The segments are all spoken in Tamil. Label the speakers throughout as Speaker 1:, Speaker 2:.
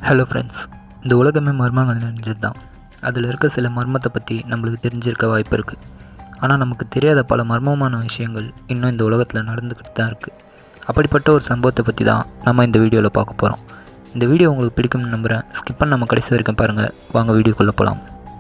Speaker 1: ஹலோ ஃப்ரெண்ட்ஸ் இந்த உலகமே மர்மங்கள் நிறைஞ்சது தான் அதில் இருக்க சில மர்மத்தை பற்றி நம்மளுக்கு தெரிஞ்சிருக்க வாய்ப்பு இருக்குது ஆனால் நமக்கு தெரியாத பல மர்மமான விஷயங்கள் இன்னும் இந்த உலகத்தில் நடந்துக்கிட்டு தான் இருக்குது அப்படிப்பட்ட ஒரு சம்பவத்தை பற்றி தான் நம்ம இந்த வீடியோவில் பார்க்க போகிறோம் இந்த வீடியோ உங்களுக்கு பிடிக்கும்னு நம்புகிறேன் ஸ்கிப் பண்ண நம்ம கடைசி வரைக்கும் பாருங்கள் வாங்க வீடியோக்குள்ளே போகலாம்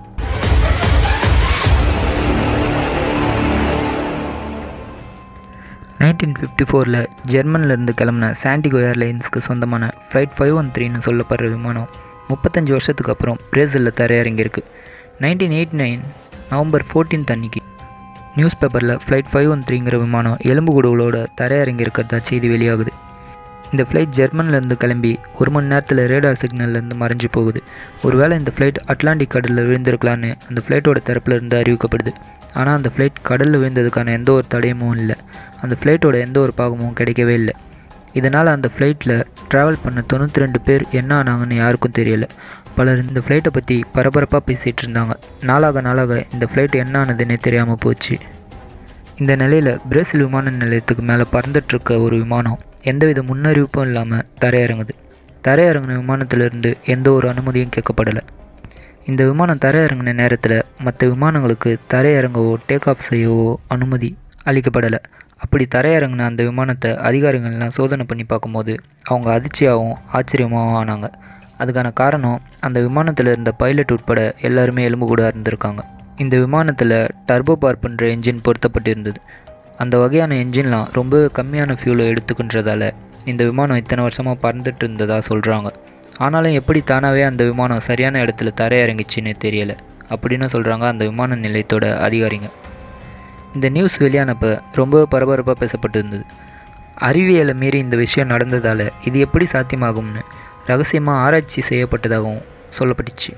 Speaker 1: நைன்டீன் ஃபிஃப்டி ஃபோரில் ஜெர்மனிலேருந்து கிளம்புன சாண்டிகோ ஏர்லைன்ஸ்க்கு சொந்தமான ஃப்ளைட் ஃபைவ் ஒன் த்ரீன்னு சொல்லப்படுற விமானம் முப்பத்தஞ்சு வருஷத்துக்கு அப்புறம் பிரேசிலில் தரையிறங்கியிருக்கு nineteen eighty nine November fourteenth அன்னைக்கு நியூஸ் பேப்பரில் ஃப்ளைட் ஃபைவ் ஒன் த்ரீங்கிற விமானம் எலும்புக்கூடுகளோட தரையிறங்கியிருக்கிறதா செய்தி வெளியாகுது இந்த ஃப்ளைட் ஜெர்மனிலேருந்து கிளம்பி ஒரு மணி நேரத்தில் ரேடார் சிக்னல்லேருந்து மறைஞ்சு போகுது ஒருவேளை இந்த ஃப்ளைட் அட்லாண்டிக் கடலில் விழுந்திருக்கலான்னு அந்த ஃப்ளைட்டோட தரப்புல இருந்து அறிவிக்கப்படுது ஆனால் அந்த ஃப்ளைட் கடலில் விழுந்ததுக்கான எந்த ஒரு தடயமும் இல்லை அந்த ஃப்ளைட்டோட எந்த ஒரு பாகமும் கிடைக்கவே இல்லை இதனால் அந்த ஃப்ளைட்டில் ட்ராவல் பண்ண தொண்ணூற்றி ரெண்டு பேர் என்ன ஆனாங்கன்னு யாருக்கும் தெரியல பலர் இந்த ஃப்ளைட்டை பற்றி பரபரப்பாக பேசிகிட்டு இருந்தாங்க நாளாக நாளாக இந்த ஃப்ளைட் என்ன ஆனதுன்னே தெரியாமல் போச்சு இந்த நிலையில் பிரேசில் விமான நிலையத்துக்கு மேலே பறந்துட்டுருக்க ஒரு விமானம் எந்தவித முன்னறிவிப்பும் இல்லாமல் தரையிறங்குது தரையிறங்கின விமானத்திலிருந்து எந்த ஒரு அனுமதியும் கேட்கப்படலை இந்த விமானம் தரையிறங்கின நேரத்தில் மற்ற விமானங்களுக்கு தரையிறங்கவோ டேக் ஆஃப் செய்யவோ அனுமதி அளிக்கப்படலை அப்படி தரையிறங்கின அந்த விமானத்தை அதிகாரிகள்லாம் சோதனை பண்ணி பார்க்கும்போது அவங்க அதிர்ச்சியாகவும் ஆச்சரியமாகவும் ஆனாங்க அதுக்கான காரணம் அந்த விமானத்தில் இருந்த பைலட் உட்பட எல்லாருமே எலும்புக்கூடாக இருந்திருக்காங்க இந்த விமானத்தில் டர்போ பார்ப்புன்ற என்ஜின் பொருத்தப்பட்டிருந்தது அந்த வகையான என்ஜின்லாம் ரொம்பவே கம்மியான ஃபியூலை எடுத்துக்கின்றதால இந்த விமானம் இத்தனை வருஷமாக பறந்துட்டு இருந்ததாக சொல்கிறாங்க ஆனாலும் எப்படி தானாகவே அந்த விமானம் சரியான இடத்துல தரையிறங்கிச்சின்னு தெரியலை அப்படின்னு சொல்கிறாங்க அந்த விமான நிலையத்தோட அதிகாரிங்க இந்த நியூஸ் வெளியானப்போ ரொம்பவே பரபரப்பாக பேசப்பட்டு இருந்தது அறிவியலை மீறி இந்த விஷயம் நடந்ததால் இது எப்படி சாத்தியமாகும்னு ரகசியமாக ஆராய்ச்சி செய்யப்பட்டதாகவும் சொல்லப்பட்டுச்சு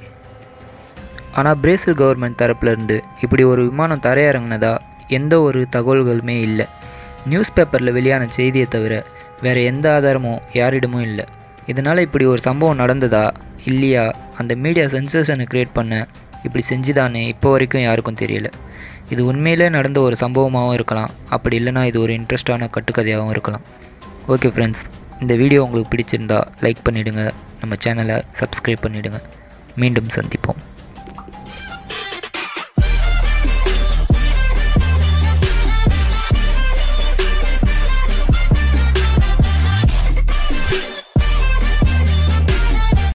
Speaker 1: ஆனால் பிரேசில் கவர்மெண்ட் தரப்புலேருந்து இப்படி ஒரு விமானம் தரையிறங்கினதா எந்த ஒரு தகவல்களுமே இல்லை நியூஸ் பேப்பரில் வெளியான செய்தியை தவிர வேறு எந்த ஆதாரமும் யாரிடமும் இல்லை இதனால் இப்படி ஒரு சம்பவம் நடந்ததா இல்லையா அந்த மீடியா சென்சேஷனை க்ரியேட் பண்ண இப்படி செஞ்சுதானே இப்போ வரைக்கும் யாருக்கும் தெரியல இது உண்மையிலே நடந்த ஒரு சம்பவமாகவும் இருக்கலாம் அப்படி இல்லைனா இது ஒரு இன்ட்ரெஸ்டான கட்டுக்கதையாகவும் இருக்கலாம் ஓகே ஃப்ரெண்ட்ஸ் இந்த வீடியோ உங்களுக்கு பிடிச்சிருந்தா லைக் பண்ணிவிடுங்க நம்ம சேனலை சப்ஸ்கிரைப் பண்ணிவிடுங்க மீண்டும் சந்திப்போம்